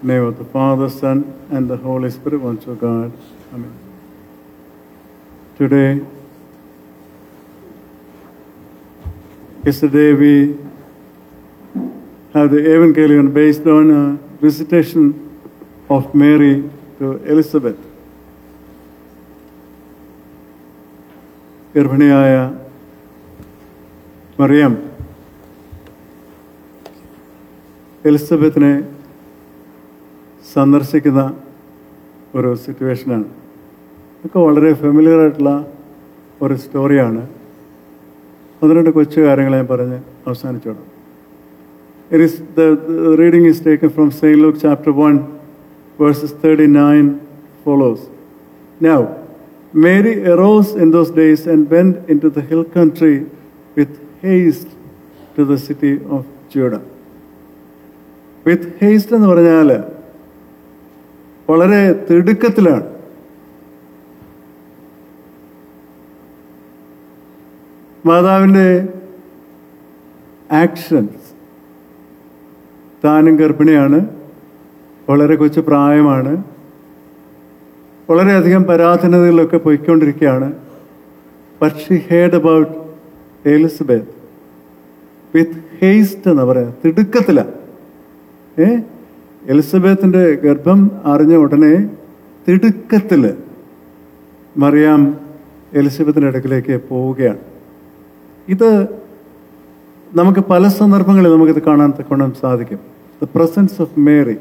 name of the Father, Son, and the Holy Spirit, one true God. Amen. Today is the day we have the Evangelion based on a visitation of Mary to Elizabeth. ഗർഭിണിയായ മറിയം എലിസബത്തിനെ സന്ദർശിക്കുന്ന ഒരു സിറ്റുവേഷനാണ് ഇതൊക്കെ വളരെ familiar ആയിട്ടുള്ള ഒരു സ്റ്റോറിയാണ് ഒന്ന് രണ്ട് കൊച്ചു കാര്യങ്ങൾ ഞാൻ പറഞ്ഞ് അവസാനിച്ചോളാം It is the, the reading is taken from St. Luke chapter 1, verses 39 follows. Now, Mary arose in those days and went into the hill country with haste to the city of Judah. With haste എന്ന് പറഞ്ഞാൽ വളരെ തിടുക്കത്തിലാണ് മാതാവിൻ്റെ actions താനും ഗർഭിണിയാണ് വളരെ കൊച്ചു പ്രായമാണ് വളരെയധികം പരാധീനതകളിലൊക്കെ പോയിക്കൊണ്ടിരിക്കുകയാണ് but she heard about Elizabeth with haste എന്ന് പറയാം തിടുക്കത്തിലാണ് ഏ എലിസബത്തിൻ്റെ ഗർഭം അറിഞ്ഞ ഉടനെ തിടുക്കത്തിൽ മറിയാം എലിസബത്തിൻ്റെ അടുക്കിലേക്ക് പോവുകയാണ് ഇത് നമുക്ക് പല സന്ദർഭങ്ങളിൽ നമുക്കിത് കാണാൻ കൊണ്ടാൻ സാധിക്കും ദ പ്രസൻസ് ഓഫ് മേറി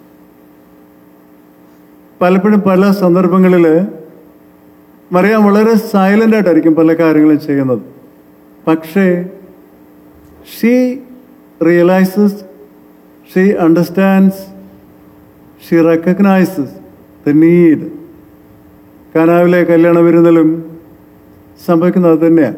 പലപ്പോഴും പല സന്ദർഭങ്ങളിൽ മറിയാം വളരെ സൈലന്റ് ആയിട്ടായിരിക്കും പല കാര്യങ്ങളും ചെയ്യുന്നത് പക്ഷേ she realises she understands she recognises the need കനാവിലെ കല്യാണ വിരുന്നിലും സംഭവിക്കുന്നത് തന്നെയാണ്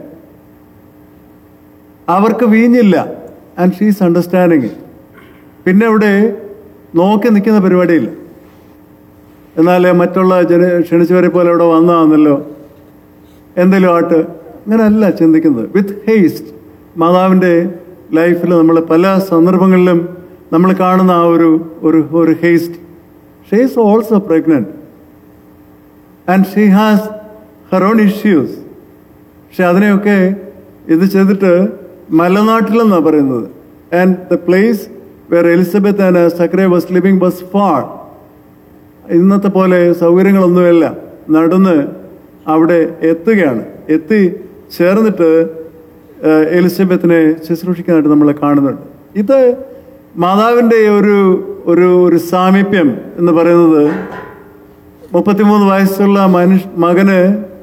അവർക്ക് വീഞ്ഞില്ല ആൻഡ് ഷീസ് അണ്ടർസ്റ്റാൻഡിങ് പിന്നെ ഇവിടെ നോക്കി നിൽക്കുന്ന പരിപാടിയില്ല എന്നാൽ മറ്റുള്ള ജന ക്ഷണിച്ചവരെ പോലെ ഇവിടെ വന്നതാണല്ലോ എന്തെങ്കിലും ആട്ട് അങ്ങനെയല്ല ചിന്തിക്കുന്നത് വിത്ത് ഹേസ്റ്റ് മാതാവിൻ്റെ ലൈഫിൽ നമ്മൾ പല സന്ദർഭങ്ങളിലും നമ്മൾ കാണുന്ന ആ ഒരു ഒരു ഒരു haste she is also pregnant and she has her own issues പക്ഷെ അതിനെയൊക്കെ ഇത് ചെയ്തിട്ട് മലനാട്ടിലെന്നാണ് പറയുന്നത് and the place where Elizabeth and Zechariah was living was far ഇന്നത്തെ പോലെ സൗകര്യങ്ങളൊന്നുമില്ല നടന്ന് അവിടെ എത്തുകയാണ് എത്തി ചേർന്നിട്ട് എലിസബത്തിനെ ശുശ്രൂഷിക്കാനായിട്ട് നമ്മൾ കാണുന്നുണ്ട് ഇത് മാതാവിൻ്റെ ഒരു ഒരു ഒരു സാമീപ്യം എന്ന് പറയുന്നത് മുപ്പത്തിമൂന്ന് വയസ്സുള്ള മനുഷ്യ മകന്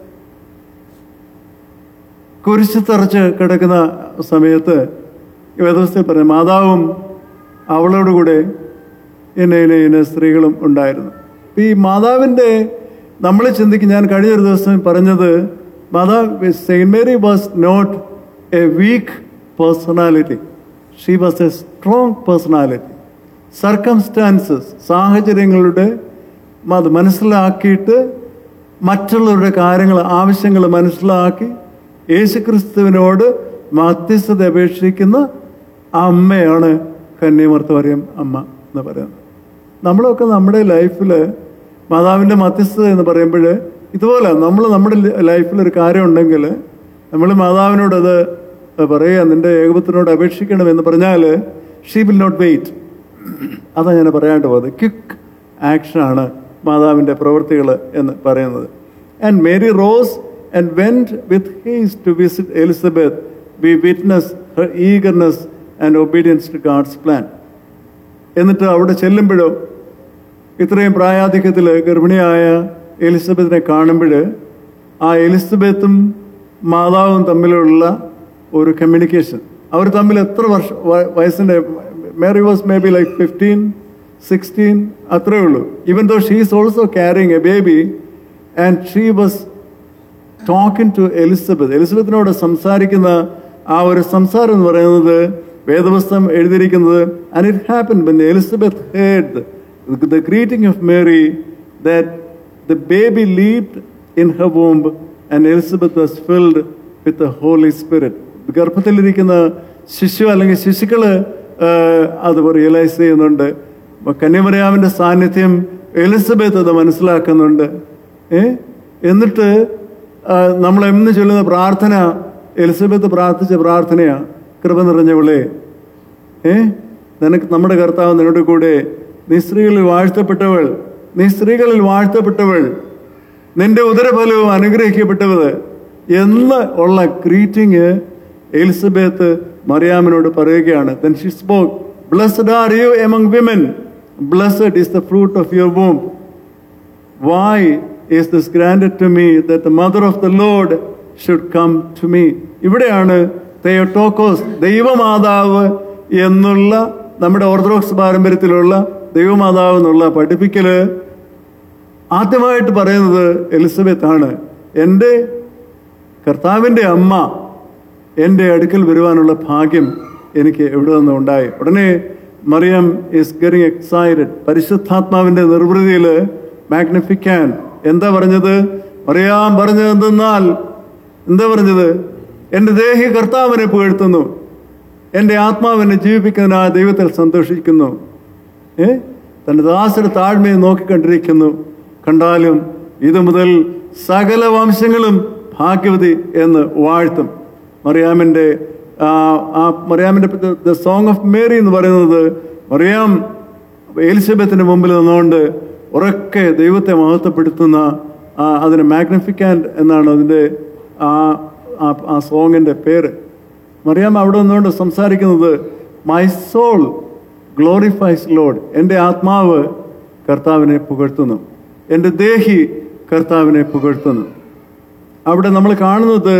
കുരിശ് തറച്ച് കിടക്കുന്ന സമയത്ത് വേദവസ്ഥയിൽ പറഞ്ഞു മാതാവും അവളോടുകൂടെ എന്നെ ഇന ഇന സ്ത്രീകളും ഉണ്ടായിരുന്നു ഈ മാതാവിൻ്റെ നമ്മൾ ചിന്തിക്കും ഞാൻ കഴിഞ്ഞ ഒരു ദിവസം പറഞ്ഞത് മാതാവ് Saint Mary was not a weak personality she was a strong personality circumstances സാഹചര്യങ്ങളുടെ അത് മനസ്സിലാക്കിയിട്ട് മറ്റുള്ളവരുടെ കാര്യങ്ങൾ ആവശ്യങ്ങൾ മനസ്സിലാക്കി യേശുക്രിസ്തുവിനോട് മധ്യസ്ഥത അപേക്ഷിക്കുന്ന അമ്മയാണ് കന്യമർത്തവറിയം അമ്മ എന്ന് പറയുന്നത് നമ്മളൊക്കെ നമ്മുടെ ലൈഫിൽ മാതാവിൻ്റെ മധ്യസ്ഥത എന്ന് പറയുമ്പോൾ ഇതുപോലെ നമ്മൾ നമ്മുടെ ലൈഫിൽ ഒരു കാര്യം ഉണ്ടെങ്കിൽ നമ്മൾ മാതാവിനോട് അത് പറയുക നിന്റെ ഏകപത്തിനോട് അപേക്ഷിക്കണം എന്ന് പറഞ്ഞാൽ ഷീ വിൽ നോട്ട് വെയിറ്റ് അതാണ് ഞാൻ പറയാണ്ട് പോയത് ക്വിക്ക് ആക്ഷനാണ് മാതാവിൻ്റെ പ്രവൃത്തികൾ എന്ന് പറയുന്നത് and Mary rose and went with haste to visit Elizabeth we witness her eagerness and obedience to God's plan എന്നിട്ട് അവിടെ ചെല്ലുമ്പോഴോ ഇത്രയും പ്രായാധിക്യത്തിൽ ഗർഭിണിയായ എലിസബത്തിനെ കാണുമ്പോൾ ആ എലിസബത്തും മാതാവും തമ്മിലുള്ള ഒരു കമ്മ്യൂണിക്കേഷൻ അവർ തമ്മിൽ എത്ര വർഷം വയസ്സിൻ്റെ Mary was maybe like fifteen sixteen അത്രേ ഉള്ളൂ even though she is also carrying a baby and she was talking to Elizabeth എലിസബത്തിനോട് സംസാരിക്കുന്ന ആ ഒരു സംസാരം എന്ന് പറയുന്നത് വേദവസ്തം എഴുതിയിരിക്കുന്നത് and it happen when Elizabeth heard the greeting of Mary that the baby leaped in her womb and Elizabeth was filled with the Holy Spirit ഗർഭത്തിലിരിക്കുന്ന ശിശു അല്ലെങ്കിൽ ശിശുക്കള് അത് റിയലൈസ് ചെയ്യുന്നുണ്ട് കന്യമറിയാമിന്റെ സാന്നിധ്യം എലിസബത്ത് അത് മനസ്സിലാക്കുന്നുണ്ട് ഏ എന്നിട്ട് ആ, നമ്മൾ എന്ന് ചൊല്ലുന്ന പ്രാർത്ഥന എലിസബത്ത് പ്രാർത്ഥിച്ച പ്രാർത്ഥനയാ കൃപ നിറഞ്ഞവളെ ഏ നിനക്ക് നമ്മുടെ കർത്താവ് നിന്നോട് കൂടെ നീ സ്ത്രീകളിൽ വാഴ്ത്തപ്പെട്ടവൾ നീ സ്ത്രീകളിൽ വാഴ്ത്തപ്പെട്ടവൾ നിന്റെ ഉദരഫലവും അനുഗ്രഹിക്കപ്പെട്ടത് എന്ന് ഉള്ള ഗ്രീറ്റിംഗ് എലിസബത്ത് മറിയാമിനോട് പറയുകയാണ് then she spoke blessed are you among women blessed is the fruit of your womb why is this granted to me that the mother of the lord should come to me ഇവിടെയാണ് തെയോട്ടോക്കോസ് ദൈവമാതാവ് എന്നുള്ള നമ്മുടെ orthodox പാരമ്പര്യത്തിലുള്ള ദൈവമാതാവ് എന്നുള്ള പഠിപ്പിക്കല് ആദ്യമായിട്ട് പറയുന്നത് Elizabeth ആണ് എൻ്റെ കർത്താവിൻ്റെ അമ്മ എൻ്റെ അടുക്കൽ വരുവാനുള്ള ഭാഗ്യം എനിക്ക് എവിടെ നിന്ന് ഉണ്ടായി ഉടനെ മറിയം ഈസ് ഗെറ്റിംഗ് എക്സൈറ്റഡ് പരിശുദ്ധാത്മാവിൻ്റെ നിർവൃതിയിൽ മാഗ്നിഫിക്കാൻ എന്താ പറഞ്ഞത് മറിയാം പറഞ്ഞത് എന്തെന്നാൽ എന്താ പറഞ്ഞത് എൻ്റെ ദേഹി കർത്താവിനെ പുകഴ്ത്തുന്നു എൻ്റെ ആത്മാവിനെ ജീവിപ്പിക്കുന്നതിനായ ദൈവത്തിൽ സന്തോഷിക്കുന്നു ഏ തന്റെ ദാസരുടെ താഴ്മയെ നോക്കിക്കണ്ടിരിക്കുന്നു കണ്ടാലും ഇത് മുതൽ സകല വംശങ്ങളും ഭാഗ്യവതി എന്ന് വാഴ്ത്തും മറിയാമിൻ്റെ ആ ആ മറിയാമിൻ്റെ ദ സോങ് ഓഫ് മേരി എന്ന് പറയുന്നത് മറിയാം എലിസബത്തിന്റെ മുമ്പിൽ നിന്നുകൊണ്ട് ഉറക്കെ ദൈവത്തെ മഹത്വപ്പെടുത്തുന്ന ആ അതിന് മാഗ്നിഫിക്കാൻഡ് എന്നാണ് അതിൻ്റെ ആ ആ- ആ സോങ്ങിൻ്റെ പേര് മറിയാം അവിടെ നിന്നുകൊണ്ട് സംസാരിക്കുന്നത് മൈ സോൾ ഗ്ലോറിഫൈസ് ലോഡ് എൻ്റെ ആത്മാവ് കർത്താവിനെ പുകഴ്ത്തുന്നു എൻ്റെ ദേഹി കർത്താവിനെ പുകഴ്ത്തുന്നു അവിടെ നമ്മൾ കാണുന്നത്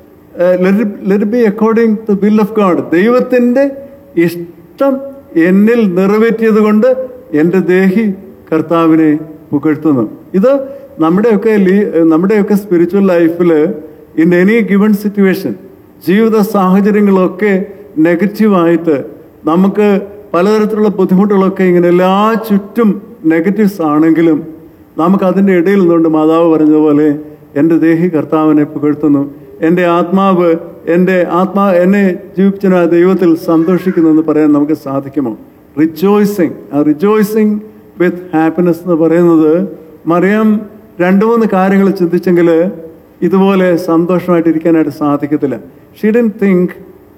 let be according to will of God ദൈവത്തിൻ്റെ ഇഷ്ടം എന്നിൽ നിറവേറ്റിയത് കൊണ്ട് എൻ്റെ ദേഹി കർത്താവിനെ പുകഴ്ത്തുന്നു ഇത് നമ്മുടെയൊക്കെ ലീ- നമ്മുടെയൊക്കെ സ്പിരിച്വൽ ലൈഫിൽ ഇൻ എനി ഗിവൺ സിറ്റുവേഷൻ ജീവിത സാഹചര്യങ്ങളൊക്കെ നെഗറ്റീവായിട്ട് നമുക്ക് പലതരത്തിലുള്ള ബുദ്ധിമുട്ടുകളൊക്കെ ഇങ്ങനെ എല്ലാ ചുറ്റും നെഗറ്റീവ്സ് ആണെങ്കിലും നമുക്ക് അതിൻ്റെ ഇടയിൽ നിന്നുകൊണ്ട് മാതാവ് പറഞ്ഞതുപോലെ എൻ്റെ ദേഹി കർത്താവിനെ പുകഴ്ത്തുന്നു എൻ്റെ ആത്മാവ് എൻ്റെ ആത്മാ എന്നെ ജീവിപ്പിച്ച ദൈവത്തിൽ സന്തോഷിക്കുന്നു എന്ന് പറയാൻ നമുക്ക് സാധിക്കുമോ റിജോയ്സിങ് ആ റിജോയ്സിങ് വിത്ത് ഹാപ്പിനെസ് എന്ന് പറയുന്നത് മറിയാം രണ്ട് മൂന്ന് കാര്യങ്ങൾ ചിന്തിച്ചെങ്കിൽ ഇതുപോലെ സന്തോഷമായിട്ട് ഇരിക്കാനായിട്ട് സാധിക്കത്തില്ല she then think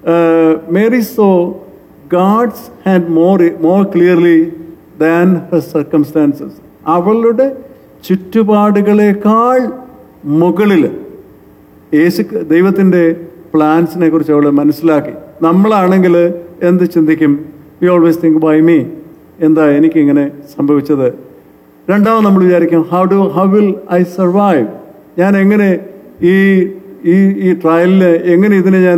Mary saw God's hand more more clearly than her circumstances അവളുടെ ചുറ്റുപാടുകളെക്കാൾ മുകളിൽ യേശു ദൈവത്തിൻ്റെ പ്ലാൻസിനെ കുറിച്ച് അവൾ മനസ്സിലാക്കി നമ്മളാണെങ്കിൽ എന്ത് ചിന്തിക്കും we always think why me എന്താ എനിക്കിങ്ങനെ സംഭവിച്ചത് രണ്ടാമത് നമ്മൾ വിചാരിക്കും how do how will I survive ഞാൻ എങ്ങനെ ഈ ഈ ഈ ട്രയലിന് എങ്ങനെ ഇതിനെ ഞാൻ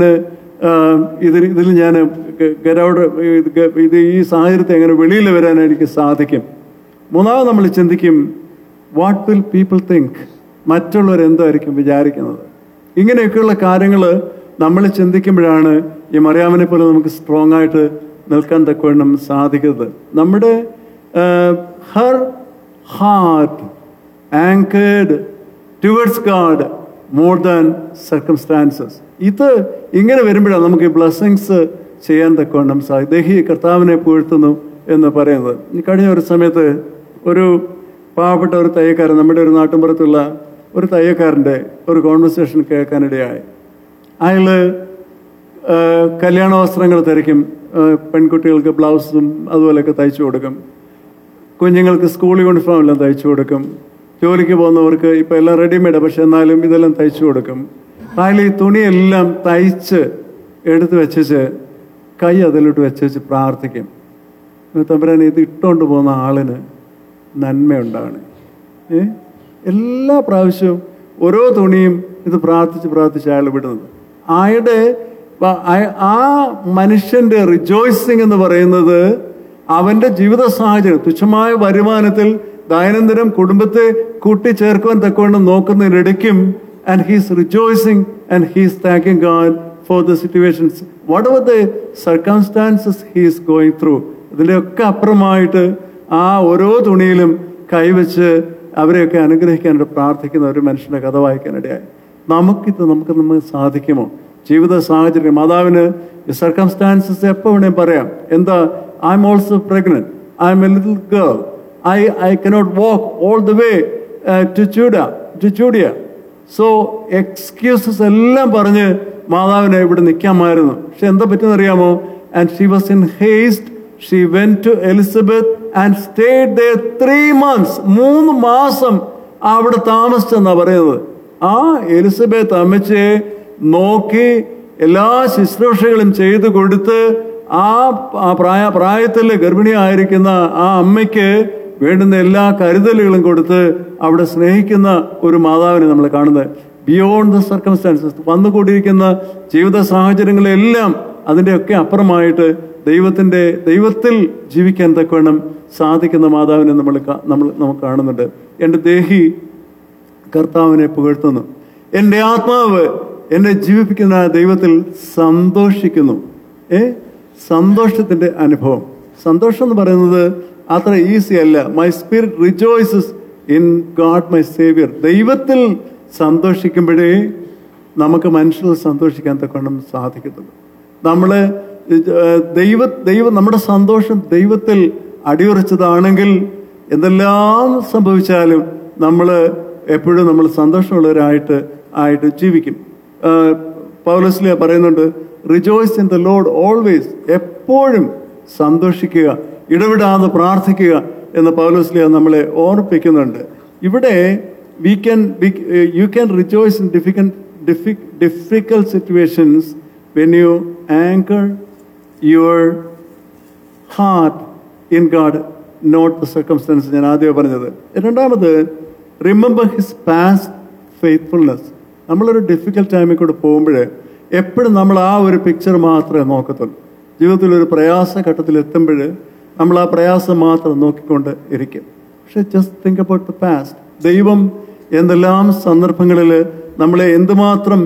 ഇതിൽ ഇതിൽ ഞാൻ ഗരൗഡ് ഇത് ഈ സാഹചര്യത്തെ എങ്ങനെ വെളിയിൽ വരാൻ എനിക്ക് സാധിക്കും മൂന്നാമത് നമ്മൾ ചിന്തിക്കും വാട്ട് വിൽ പീപ്പിൾ തിങ്ക് മറ്റുള്ളവർ എന്തായിരിക്കും വിചാരിക്കുന്നത് ഇങ്ങനെയൊക്കെയുള്ള കാര്യങ്ങൾ നമ്മൾ ചിന്തിക്കുമ്പോഴാണ് ഈ മറിയാമിനെ പോലെ നമുക്ക് സ്ട്രോങ് ആയിട്ട് നിൽക്കാൻ തക്കവണ്ണം സാധിക്കുന്നത് നമ്മുടെ her heart anchored towards God more than circumstances ഇത് ഇങ്ങനെ വരുമ്പോഴാണ് നമുക്ക് ഈ ബ്ലെസ്സിങ്സ് ചെയ്യാൻ തക്കവണ്ണം സാധിക്കും ദേഹി കർത്താവിനെ പുകഴ്ത്തുന്നു എന്ന് പറയുന്നത് ഈ കഴിഞ്ഞ ഒരു സമയത്ത് ഒരു പാവപ്പെട്ട ഒരു തയ്യക്കാരൻ നമ്മുടെ ഒരു നാട്ടിൻപുറത്തുള്ള ഒരു തയ്യക്കാരൻ്റെ ഒരു കോൺവെർസേഷൻ കേൾക്കാനിടയായി അയാൾ കല്യാണ വസ്ത്രങ്ങൾ തിരക്കും ആ, പെൺകുട്ടികൾക്ക് ബ്ലൗസും അതുപോലെയൊക്കെ തയ്ച്ചു കൊടുക്കും കുഞ്ഞുങ്ങൾക്ക് സ്കൂൾ യൂണിഫോം എല്ലാം തയ്ച്ചു കൊടുക്കും ജോലിക്ക് പോകുന്നവർക്ക് ഇപ്പം എല്ലാം റെഡിമെയ്ഡ് പക്ഷെ എന്നാലും ഇതെല്ലാം തയ്ച്ചു കൊടുക്കും അയാൾ ഈ തുണിയെല്ലാം തയ്ച്ച് എടുത്ത് വെച്ചേച്ച് കൈ അതിലോട്ട് വെച്ചേച്ച് പ്രാർത്ഥിക്കും തമ്പരാൻ ഇത് ഇട്ടുകൊണ്ട് പോകുന്ന ആളിന് നന്മയുണ്ടാകണേ ഏ എല്ലാ പ്രാവശ്യവും ഓരോ തുണിയും ഇത് പ്രാർത്ഥിച്ച് പ്രാർത്ഥിച്ച് അയാൾ വിടുന്നത് അയാളുടെ വ- അയ- ആ മനുഷ്യന്റെ റിജോയ്സിങ് എന്ന് പറയുന്നത് അവന്റെ ജീവിത സാഹചര്യം തുച്ഛമായ വരുമാനത്തിൽ ദൈനംദിനം കുടുംബത്തെ കൂട്ടിച്ചേർക്കുവാൻ തക്കവണ്ണം നോക്കുന്നതിനിടയ്ക്കും and he's rejoicing and he's thanking God for the situations whatever the circumstances he's going through ഇതിൻ്റെയൊക്കെ അപ്പുറമായിട്ട് ആ ഓരോ തുണിയിലും കൈവച്ച് അവരെയൊക്കെ അനുഗ്രഹിക്കാനായിട്ട് പ്രാർത്ഥിക്കുന്ന ഒരു മനുഷ്യന്റെ കഥ വായിക്കാനിടയായി നമുക്കിത് നമുക്ക് നമുക്ക് സാധിക്കുമോ ജീവിത സാഹചര്യം മാതാവിന് സർക്കംസ്റ്റാൻസസ് എപ്പോൾ വേണേലും പറയാം എന്താ I am also pregnant I am a little girl I I cannot walk all the way to Judah to Judea so excuses എല്ലാം പറഞ്ഞ് മാതാവിനെ ഇവിടെ നിൽക്കാമായിരുന്നു പക്ഷെ എന്താ പറ്റുന്നറിയാമോ and she was in haste she went to Elizabeth and stayed the three months മൂന്ന് മാസം അവിടെ താമസിച്ചെന്നാ പറയുന്നത് ആ എലിസബത്ത് അമ്മച്ചയെ നോക്കി എല്ലാ ശുശ്രൂഷകളും ചെയ്തു കൊടുത്ത് ആ ആ പ്രായ പ്രായത്തിൽ ഗർഭിണിയായിരിക്കുന്ന ആ അമ്മയ്ക്ക് വേണ്ടുന്ന എല്ലാ കരുതലുകളും കൊടുത്ത് അവിടെ സ്നേഹിക്കുന്ന ഒരു മാതാവിനെ നമ്മൾ കാണുന്നത് ബിയോണ്ട് ദ സർക്കംസ്റ്റാൻസസ് വന്നുകൂടിയിരിക്കുന്ന ജീവിത സാഹചര്യങ്ങളെല്ലാം അതിൻ്റെയൊക്കെ അപ്പുറമായിട്ട് ദൈവത്തിൻ്റെ ദൈവത്തിൽ ജീവിക്കാൻ തക്കവണ്ണം സാധിക്കുന്ന മാതാവിനെ നമ്മൾ കാ- നമ്മൾ നമുക്ക് കാണുന്നുണ്ട് എൻ്റെ ദേഹി കർത്താവിനെ പുകഴ്ത്തുന്നു എൻ്റെ ആത്മാവ് എന്നെ ജീവിപ്പിക്കുന്ന ദൈവത്തിൽ സന്തോഷിക്കുന്നു ഏ സന്തോഷത്തിൻ്റെ അനുഭവം സന്തോഷം എന്ന് പറയുന്നത് അത്ര ഈസി അല്ല my spirit rejoices in God my saviour ദൈവത്തിൽ സന്തോഷിക്കുമ്പോഴേ നമുക്ക് മനുഷ്യരിൽ സന്തോഷിക്കാൻ തക്കണം സാധിക്കത്തുള്ളൂ നമ്മൾ ദൈവ ദൈവം നമ്മുടെ സന്തോഷം ദൈവത്തിൽ അടിയുറച്ചതാണെങ്കിൽ എന്തെല്ലാം സംഭവിച്ചാലും നമ്മൾ എപ്പോഴും നമ്മൾ സന്തോഷമുള്ളവരായിട്ട് ആയിട്ട് ജീവിക്കും പൗലസ്ലിയ പറയുന്നുണ്ട് rejoice in the Lord always എപ്പോഴും സന്തോഷിക്കുക ഇടവിടാതെ പ്രാർത്ഥിക്കുക എന്ന് പൗലോസ്ലിയ നമ്മളെ ഓർപ്പിക്കുന്നുണ്ട് ഇവിടെ we can you can rejoice in difficult difficult situations when you anchor your heart in God not the circumstance ഞാൻ ആദ്യമേ പറഞ്ഞത് രണ്ടാമത് റിമെമ്പർ ഹിസ് പാസ്റ്റ് ഫെയ്ത്ത്ഫുൾനെസ് നമ്മളൊരു ഡിഫിക്കൽട്ട് ടൈമിൽ കൂടെ പോകുമ്പോൾ എപ്പോഴും നമ്മൾ ആ ഒരു പിക്ചർ മാത്രമേ നോക്കത്തുള്ളൂ ജീവിതത്തിൽ ഒരു പ്രയാസ ഘട്ടത്തിൽ എത്തുമ്പോൾ നമ്മൾ ആ പ്രയാസം മാത്രം നോക്കിക്കൊണ്ട് ഇരിക്കും പക്ഷെ just think about the past ദൈവം എന്തെല്ലാം സന്ദർഭങ്ങളിൽ നമ്മളെ എന്തുമാത്രം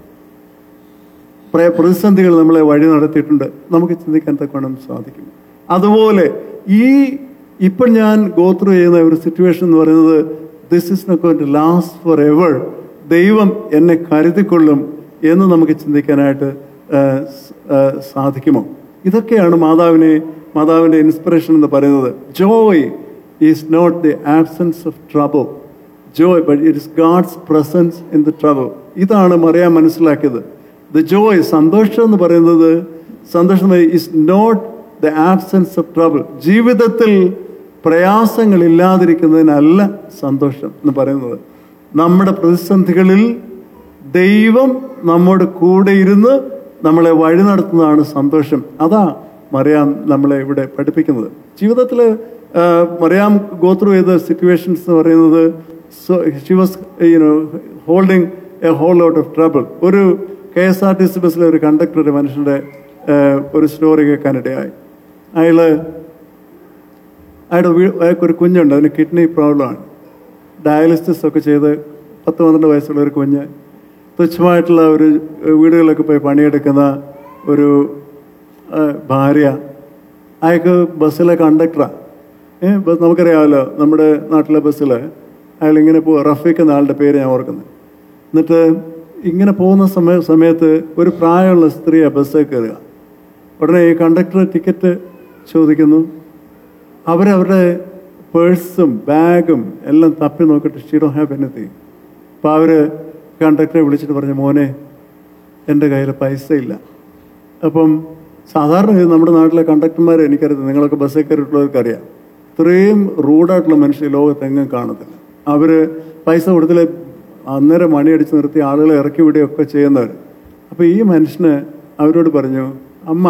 പ്ര- പ്രതിസന്ധികൾ നമ്മളെ വഴി നടത്തിയിട്ടുണ്ട് നമുക്ക് ചിന്തിക്കാൻ തക്കവണ്ണം സാധിക്കും അതുപോലെ ഈ ഇപ്പം ഞാൻ ഗോത്രൂ ചെയ്യുന്ന ഒരു സിറ്റുവേഷൻ എന്ന് പറയുന്നത് this is not going to last forever ദൈവം എന്നെ കരുതിക്കൊള്ളും എന്ന് നമുക്ക് ചിന്തിക്കാനായിട്ട് ആ, സ്- ആ, സാധിക്കുമോ ഇതൊക്കെയാണ് മാതാവിനെ മാതാവിൻ്റെ ഇൻസ്പിറേഷൻ എന്ന് പറയുന്നത് joy is not the absence of trouble joy but it is God's presence in the trouble ഇതാണ് മറിയാൻ മനസ്സിലാക്കിയത് ദ ജോയ് സന്തോഷം എന്ന് പറയുന്നത് സന്തോഷം is not the absence of trouble ജീവിതത്തിൽ പ്രയാസങ്ങൾ ഇല്ലാതിരിക്കുന്നതിനല്ല സന്തോഷം എന്ന് പറയുന്നത് നമ്മുടെ പ്രതിസന്ധികളിൽ ദൈവം നമ്മുടെ കൂടെ ഇരുന്ന് നമ്മളെ വഴി നടത്തുന്നതാണ് സന്തോഷം അതാ മറിയാം നമ്മളെ ഇവിടെ പഠിപ്പിക്കുന്നത് ജീവിതത്തിൽ മറിയാം ഗോത്രൂ ചെയ്ത സിറ്റുവേഷൻസ് എന്ന് പറയുന്നത് she was you know holding a hole out of trouble ഒരു K S R T C ബസ്സിലെ ഒരു കണ്ടക്ടർ ഒരു മനുഷ്യൻ്റെ ആ, ഒരു സ്റ്റോറി കേൾക്കാനിടയായി അയാള് അയാളുടെ വീ- അയാൾക്ക് ഒരു കുഞ്ഞുണ്ട് അതിന് കിഡ്നി പ്രോബ്ലമാണ് ഡയാലിസിസ് ഒക്കെ ചെയ്ത് പത്ത് പന്ത്രണ്ട് വയസ്സുള്ള ഒരു കുഞ്ഞ് തുച്ഛമായിട്ടുള്ള ഒരു വീടുകളിലൊക്കെ പോയി പണിയെടുക്കുന്ന ഒരു ആ, ഭാര്യ അയാൾക്ക് ബസ്സിലെ കണ്ടക്ടറാണ് ഏ ബസ് നമുക്കറിയാമല്ലോ നമ്മുടെ നാട്ടിലെ ബസ്സിൽ അയാൾ ഇങ്ങനെ പോ റഫീഖ് എന്ന ആളുടെ പേര് ഞാൻ ഓർക്കുന്നത് എന്നിട്ട് ഇങ്ങനെ പോകുന്ന സമയ സമയത്ത് ഒരു പ്രായമുള്ള സ്ത്രീ ആ ബസ്സിൽ കയറുക ഉടനെ ഈ കണ്ടക്ടർ ടിക്കറ്റ് ചോദിക്കുന്നു അവരവരുടെ പേഴ്സും ബാഗും എല്ലാം തപ്പി നോക്കിയിട്ട് ഷീ ഡോ ഹാവ് എനിത്തിങ് അപ്പോൾ അവർ കണ്ടക്ടറെ വിളിച്ചിട്ട് പറഞ്ഞു മോനെ എൻ്റെ കയ്യിൽ പൈസ ഇല്ല അപ്പം സാധാരണ ഇത് നമ്മുടെ നാട്ടിലെ കണ്ടക്ടർമാർ എനിക്കറിയാം നിങ്ങളൊക്കെ ബസ്സിൽ കയറിയിട്ടുള്ളവർക്ക് അറിയാം ഇത്രയും റൂഡായിട്ടുള്ള മനുഷ്യർ ലോകത്ത് എങ്ങും കാണത്തില്ല അവർ പൈസ കൊടുത്തില്ല അന്നേരം മണിയടിച്ച് നിർത്തി ആളുകളെ ഇറക്കി വിടുകയൊക്കെ ചെയ്യുന്നവർ അപ്പോൾ ഈ മനുഷ്യന് അവരോട് പറഞ്ഞു അമ്മ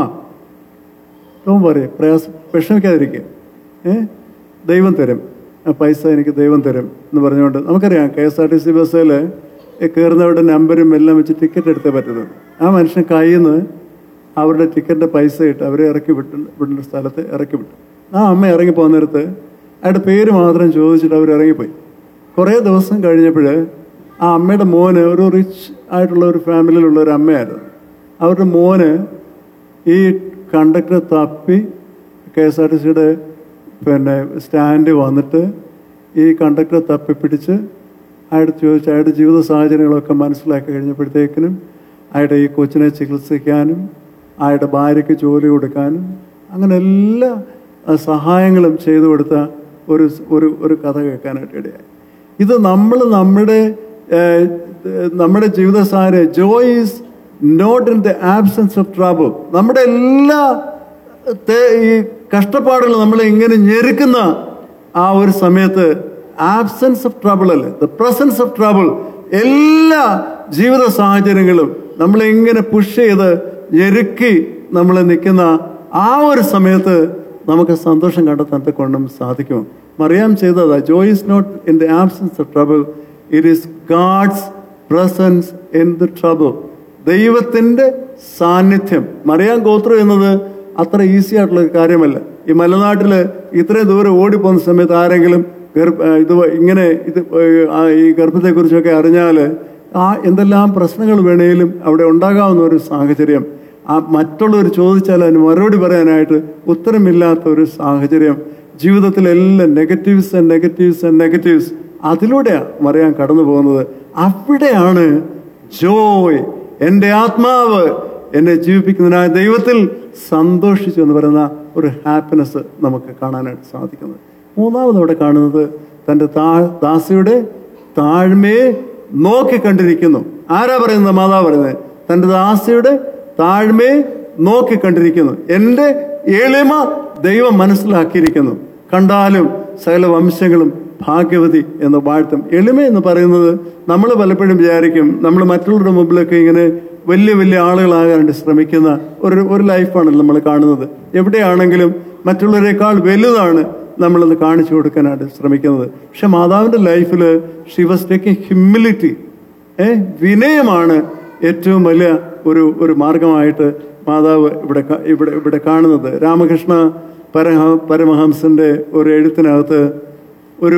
തോം പറയും പ്രയാസം വിഷമിക്കാതിരിക്കുക ഏ ദൈവം തരും ആ പൈസ എനിക്ക് ദൈവം തരും എന്ന് പറഞ്ഞുകൊണ്ട് നമുക്കറിയാം K S R T C ബസ്സിൽ കയറുന്നവരുടെ നമ്പരും എല്ലാം വെച്ച് ടിക്കറ്റ് എടുത്തേ പറ്റുന്നുള്ളൂ ആ മനുഷ്യൻ കയ്യിൽ നിന്ന് അവരുടെ ടിക്കറ്റിൻ്റെ പൈസ ഇട്ട് അവരെ ഇറക്കി വിട്ടു വിടേണ്ട സ്ഥലത്ത് ഇറക്കി വിട്ടു ആ അമ്മ ഇറങ്ങി പോകുന്ന നേരത്ത് അയാളുടെ പേര് മാത്രം ചോദിച്ചിട്ട് അവർ ഇറങ്ങിപ്പോയി കുറേ ദിവസം കഴിഞ്ഞപ്പോൾ ആ അമ്മയുടെ മോന് ഒരു റിച്ച് ആയിട്ടുള്ള ഒരു ഫാമിലിയിലുള്ള ഒരു അമ്മയായിരുന്നു അവരുടെ മോന് ഈ കണ്ടക്ടറെ തപ്പി കെ എസ് ആർ ടി സിയുടെ പിന്നെ സ്റ്റാൻഡ് വന്നിട്ട് ഈ കണ്ടക്ടറെ തപ്പി പിടിച്ച് അയാളുടെ ചോദിച്ച് അയാളുടെ ജീവിത സാഹചര്യങ്ങളൊക്കെ മനസ്സിലാക്കി കഴിഞ്ഞപ്പോഴത്തേക്കിനും അയാളുടെ ഈ കൊച്ചിനെ ചികിത്സിക്കാനും അയാളുടെ ഭാര്യയ്ക്ക് ജോലി കൊടുക്കാനും അങ്ങനെ എല്ലാ ആ, സഹായങ്ങളും ചെയ്തു കൊടുത്ത ഒരു ഒരു ഒരു കഥ കേൾക്കാനായിട്ട് ഇടയായി ഇത് നമ്മൾ നമ്മുടെ ഏഹ്, നമ്മുടെ ജീവിത സാഹചര്യം joy is not in the absence of trouble നമ്മുടെ എല്ലാ തേ- ഈ കഷ്ടപ്പാടുകൾ നമ്മളെ ഇങ്ങനെ ഞെരുക്കുന്ന ആ ഒരു സമയത്ത് ആബ്സെൻസ് ഓഫ് ട്രബിൾ അല്ലേ ദ പ്രസൻസ് ഓഫ് ട്രബിൾ എല്ലാ ജീവിത സാഹചര്യങ്ങളും നമ്മളെ ഇങ്ങനെ പുഷ് ചെയ്ത് ഞെരുക്കി നമ്മൾ നിൽക്കുന്ന ആ ഒരു സമയത്ത് നമുക്ക് സന്തോഷം കണ്ടെത്താൻ കൊണ്ടും സാധിക്കും മറിയാം ചെയ്തതാ joy is not in the absence of trouble it is God's presence in the trouble ദൈവത്തിന്റെ സാന്നിധ്യം മറിയാൻ ഗോത്രം എന്നത് അത്ര ഈസി ആയിട്ടുള്ള ഒരു കാര്യമല്ല ഈ മലനാട്ടില് ഇത്രയും ദൂരം ഓടിപ്പോകുന്ന സമയത്ത് ആരെങ്കിലും ഗർഭ ഇത് ഇങ്ങനെ ഇത് ആ ഈ ഗർഭത്തെക്കുറിച്ചൊക്കെ അറിഞ്ഞാല് ആ എന്തെല്ലാം പ്രശ്നങ്ങൾ വേണേലും അവിടെ ഉണ്ടാകാവുന്ന ഒരു സാഹചര്യം ആ മറ്റുള്ളവർ ചോദിച്ചാൽ അതിന് മറുപടി പറയാനായിട്ട് ഉത്തരമില്ലാത്ത ഒരു സാഹചര്യം ജീവിതത്തിലെല്ലാം negatives and negatives and negatives അതിലൂടെയാണ് മറിയാൻ കടന്നു പോകുന്നത് അവിടെയാണ് ജോയ് എൻ്റെ ആത്മാവ് എന്നെ ജീവിപ്പിക്കുന്നതിനായ ദൈവത്തിൽ സന്തോഷിച്ചു എന്ന് പറയുന്ന ഒരു ഹാപ്പിനെസ് നമുക്ക് കാണാനായിട്ട് സാധിക്കുന്നത് മൂന്നാമത് അവിടെ കാണുന്നത് തൻ്റെ താ ദാസിയുടെ താഴ്മയെ നോക്കിക്കണ്ടിരിക്കുന്നു ആരാ പറയുന്നത് മാതാവ് പറയുന്നത് തൻ്റെ ദാസിയുടെ താഴ്മയെ നോക്കിക്കണ്ടിരിക്കുന്നു എൻ്റെ എളിമ ദൈവം മനസ്സിലാക്കിയിരിക്കുന്നു കണ്ടാലും സകല വംശങ്ങളും ഭാഗ്യവതി എന്ന് വാഴ്ത്തും എളിമ എന്ന് പറയുന്നത് നമ്മൾ പലപ്പോഴും വിചാരിക്കും നമ്മൾ മറ്റുള്ളവരുടെ മുമ്പിലൊക്കെ ഇങ്ങനെ വലിയ വലിയ ആളുകളാകാനായിട്ട് ശ്രമിക്കുന്ന ഒരു ഒരു ലൈഫാണ് നമ്മൾ കാണുന്നത് എവിടെയാണെങ്കിലും മറ്റുള്ളവരെക്കാൾ വലുതാണ് നമ്മളത് കാണിച്ചു കൊടുക്കാനായിട്ട് ശ്രമിക്കുന്നത് പക്ഷെ മാതാവിന്റെ ലൈഫിൽ ഷി വാസ് ടേക്കിംഗ് ഹ്യൂമിലിറ്റി ഏ വിനയമാണ് ഏറ്റവും വലിയ ഒരു ഒരു മാർഗമായിട്ട് മാതാവ് ഇവിടെ ക- ഇവിടെ ഇവിടെ കാണുന്നത് രാമകൃഷ്ണ പരഹ പരമഹംസന്റെ ഒരു എഴുത്തിനകത്ത് ഒരു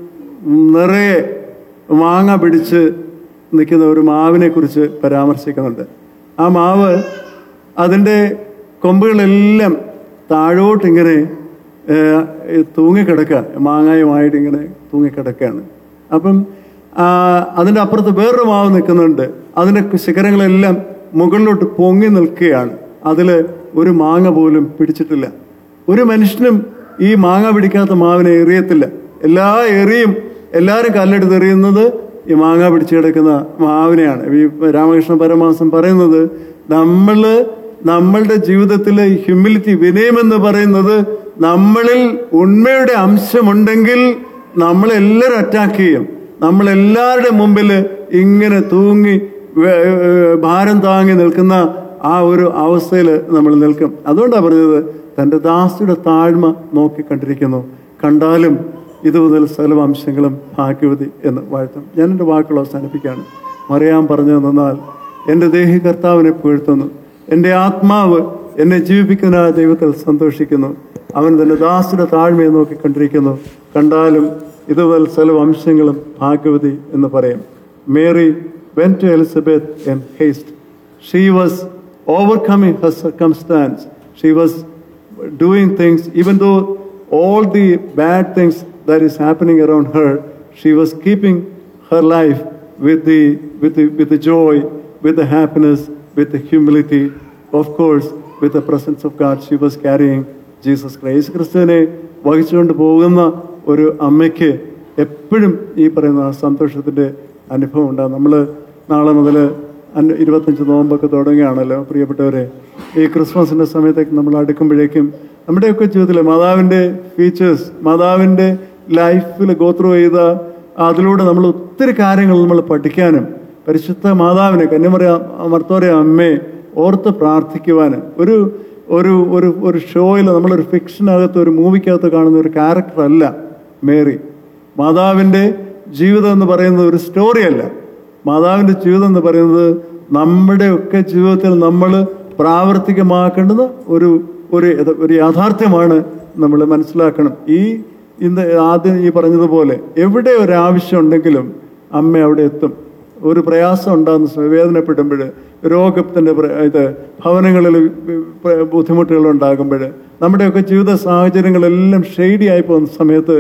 നിറയെ മാങ്ങ പിടിച്ച് നിൽക്കുന്ന ഒരു മാവിനെ കുറിച്ച് പരാമർശിക്കുന്നുണ്ട് ആ മാവ് അതിൻ്റെ കൊമ്പുകളെല്ലാം താഴോട്ടിങ്ങനെ ഏഹ്, തൂങ്ങിക്കിടക്കുക മാങ്ങായുമായിട്ട് ഇങ്ങനെ തൂങ്ങിക്കിടക്കുകയാണ് അപ്പം ആ, അതിൻ്റെ അപ്പുറത്ത് വേറൊരു മാവ് നിൽക്കുന്നുണ്ട് അതിൻ്റെ ശിഖരങ്ങളെല്ലാം മുകളിലോട്ട് പൊങ്ങി നിൽക്കുകയാണ് അതിൽ ഒരു മാങ്ങ പോലും പിടിച്ചിട്ടില്ല ഒരു മനുഷ്യനും ഈ മാങ്ങ പിടിക്കാത്ത മാവിനെ എറിയത്തില്ല എല്ലാ എറിയും എല്ലാവരും കല്ലെടുത്ത് എറിയുന്നത് ഈ മാങ്ങ പിടിച്ചു കിടക്കുന്ന മാവിനെയാണ് ഈ രാമകൃഷ്ണ പരമാസം പറയുന്നത് നമ്മള് നമ്മളുടെ ജീവിതത്തിലെ ഹ്യൂമിലിറ്റി വിനയമെന്ന് പറയുന്നത് നമ്മളിൽ ഉണ്മയുടെ അംശമുണ്ടെങ്കിൽ നമ്മളെല്ലാവരും അറ്റാക്ക് ചെയ്യും നമ്മളെല്ലാവരുടെ മുമ്പിൽ ഇങ്ങനെ തൂങ്ങി വേ- ഏർ ഭാരം താങ്ങി നിൽക്കുന്ന ആ ഒരു അവസ്ഥയിൽ നമ്മൾ നിൽക്കും അതുകൊണ്ടാണ് പറഞ്ഞത് തൻ്റെ ദാസിയുടെ താഴ്മ നോക്കിക്കണ്ടിരിക്കുന്നു കണ്ടാലും ഇത് മുതൽ സകല വംശങ്ങളും ഭാഗ്യവതി എന്ന് വാഴ്ത്തും ഞാൻ എൻ്റെ വാക്കുകൾ അവസാനിപ്പിക്കുകയാണ് മറിയാൻ പറഞ്ഞു തന്നാൽ എൻ്റെ ദേഹി കർത്താവിനെ പുകഴ്ത്തുന്നു എൻ്റെ ആത്മാവ് എന്നെ ജീവിപ്പിക്കുന്ന ദൈവത്തിൽ സന്തോഷിക്കുന്നു അവൻ തന്റെ ദാസിയുടെ താഴ്മയെ നോക്കി കണ്ടിരിക്കുന്നു കണ്ടാലും ഇത് മുതൽ സകല വംശങ്ങളും ഭാഗ്യവതി എന്ന് പറയും Mary went to Elizabeth in haste she was overcoming her circumstance she was doing things, even though all the bad things that is happening around her, she was keeping her life with the, with the, with the joy, with the happiness, with the humility, of course, with the presence of God. She was carrying Jesus Christ. ക്രിസ്തുവിനെ വഹിച്ചുകൊണ്ട് പോകുന്ന ഒരു അമ്മയ്ക്ക് എപ്പോഴും ഈ പറയുന്ന ആ സന്തോഷത്തിന്റെ അനുഭവം ഉണ്ടാകും നമ്മൾ നാളെ മുതൽ അന്ന- ഇരുപത്തഞ്ച് നോമ്പൊക്കെ തുടങ്ങുകയാണല്ലോ പ്രിയപ്പെട്ടവരെ ഈ ക്രിസ്മസിന്റെ സമയത്തേക്ക് നമ്മൾ അടുക്കുമ്പോഴേക്കും നമ്മുടെയൊക്കെ ജീവിതത്തിലെ മാതാവിന്റെ ഫീച്ചേഴ്സ് മാതാവിന്റെ ലൈഫിൽ ഗോത്രൂ ചെയ്ത അതിലൂടെ നമ്മൾ ഒത്തിരി കാര്യങ്ങൾ നമ്മൾ പഠിക്കാനും പരിശുദ്ധ മാതാവിനെ കന്യമറിയ മർത്തോരെ അമ്മയെ ഓർത്ത് പ്രാർത്ഥിക്കുവാനും ഒരു ഒരു ഒരു ഒരു ഷോയിൽ നമ്മളൊരു ഫിക്ഷനകത്ത് ഒരു മൂവിക്കകത്ത് കാണുന്ന ഒരു ക്യാരക്ടർ അല്ല മേറി മാതാവിന്റെ ജീവിതം എന്ന് പറയുന്നത് ഒരു സ്റ്റോറിയല്ല മാതാവിന്റെ ജീവിതം എന്ന് പറയുന്നത് നമ്മുടെ ഒക്കെ ജീവിതത്തിൽ നമ്മൾ പ്രാവർത്തികമാക്കേണ്ടുന്ന ഒരു ഒരു യഥ- ഒരു യാഥാർത്ഥ്യമാണ് നമ്മൾ മനസ്സിലാക്കണം ഈ ഇന്ന് ആദ്യം ഈ പറഞ്ഞതുപോലെ എവിടെ ഒരു ആവശ്യം ഉണ്ടെങ്കിലും അമ്മ അവിടെ എത്തും ഒരു പ്രയാസം ഉണ്ടാകുന്ന സമയം വേദനപ്പെടുമ്പോൾ രോഗത്തിന്റെ പ്ര- ഇത് ഭവനങ്ങളിൽ പ്ര- ബുദ്ധിമുട്ടുകൾ ഉണ്ടാകുമ്പോൾ നമ്മുടെയൊക്കെ ജീവിത സാഹചര്യങ്ങളെല്ലാം ഷെയ്ഡി ആയി പോകുന്ന സമയത്ത്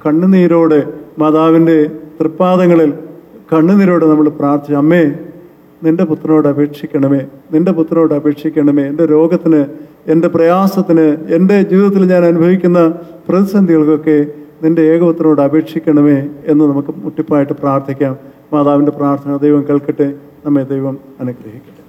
കണ്ണുനീരോടെ മാതാവിന്റെ തൃപ്പാദങ്ങളിൽ കണ്ണുനീരോടെ നമ്മൾ പ്രാർത്ഥിച്ചു അമ്മേ നിന്റെ പുത്രനോട് അപേക്ഷിക്കണമേ നിന്റെ പുത്രനോട് അപേക്ഷിക്കണമേ എൻ്റെ രോഗത്തിന് എൻ്റെ പ്രയാസത്തിന് എൻ്റെ ജീവിതത്തിൽ ഞാൻ അനുഭവിക്കുന്ന പ്രതിസന്ധികൾക്കൊക്കെ നിന്റെ ഏകപുത്രനോട് അപേക്ഷിക്കണമേ എന്ന് നമുക്ക് മുട്ടിപ്പായിട്ട് പ്രാർത്ഥിക്കാം മാതാവിൻ്റെ പ്രാർത്ഥന ദൈവം കേൾക്കട്ടെ നമ്മെ ദൈവം അനുഗ്രഹിക്കട്ടെ